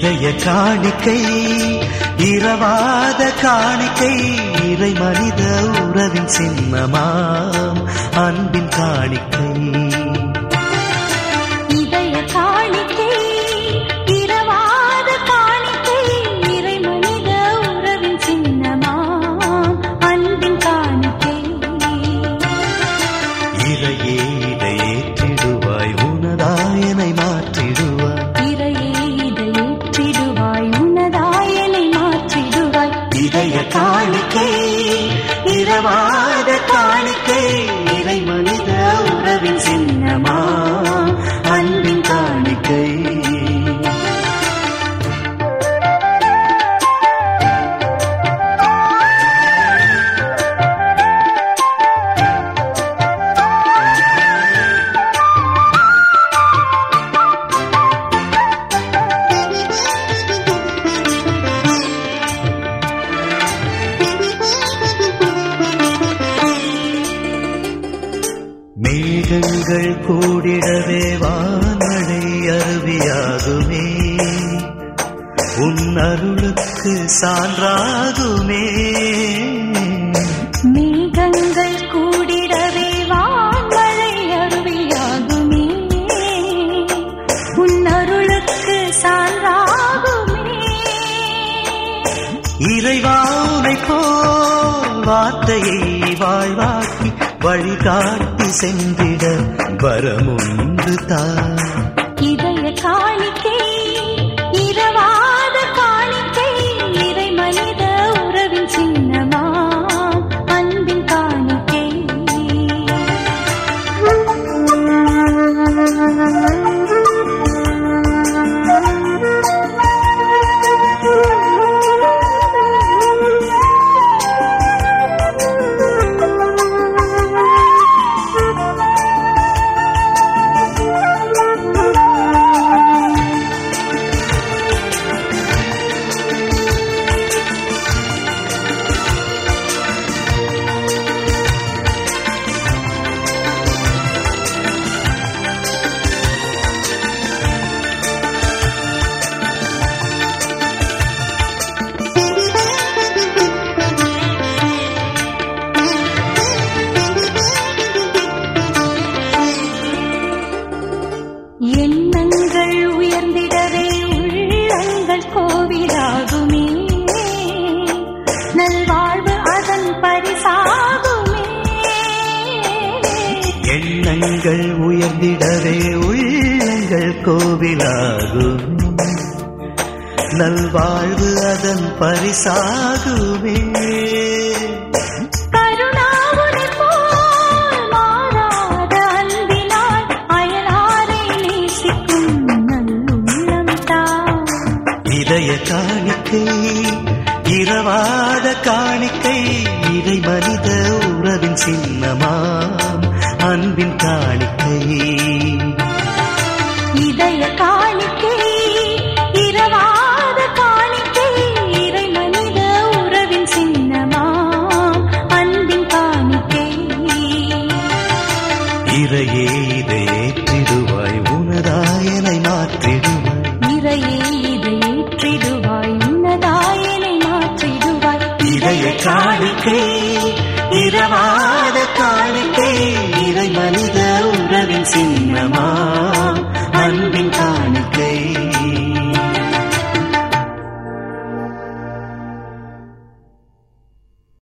இதய காணிக்கை இரவாத காணிக்கை இறை மனித உறவின் சின்னமாம் அன்பின் காணிக்கை இதய காணிக்கை இரவாத காணிக்கை இறை மனித உறவின் சின்னமாம் அன்பின் காணிக்கை இறையே இதை ஏற்றிடுவாய் உனதாயனை மாற்றிடுவாய் இறையே இதை ஏற்றிடுவாய் உன்னதாயனை மாற்றிடுவாய் இதய காணிக்கை இரவாத காணிக்கை இறை மனித உறவின் சின்னமா அன்பின் காணிக்கை மேகங்கள் கூடிடவே வானடை அருவியாகுமே உன் அருளுக்கு சான்றாகுமே மேகங்கள் கூடிடவே வான்மழை அருவியாகுமே உன் அருளுக்கு சான்றாகுமே இறைவானை போல் வார்த்தையை வாழ்வாக்கி வழிகாட்டி சென்றிட வரமுண்டு தான் இதய காணிக்கை இரவாத காணிக்கை இறை மனித உறவின் சின்னமா அன்பின் காணிக்கை எண்ணங்கள் உயர்ந்திடவே உள்ளங்கள் கோவிலாகுமே நல்வாழ்வு அதன் பரிசாகுமே எண்ணங்கள் உயர்ந்திடவே உள்ளங்கள் கோவிலாகும் நல்வாழ்வு அதன் பரிசாகுமே கருணாவுனை போல் மாறாத அன்பினால் அயலாரை நேசிக்கும் நல்லுள்ளம் தான் இதய காணிக்கை இரவாத காணிக்கை இறை மனித உறவின் சின்னமாம் அன்பின் காணிக்கை இதய காணிக்கை இரவாத காணிக்கை இறை மனித உறவின் சின்னமாம் அன்பின் காணிக்கை இறையே இதை ஏற்றிடுவாய் உனதாயனை மாற்றிடுவாய் இறையே இதை ஏற்றிடுவாய் உன்னதாயனை மாற்றிடுவாய் இதய காணிக்கை இரவாத காணிக்கை இறை மனித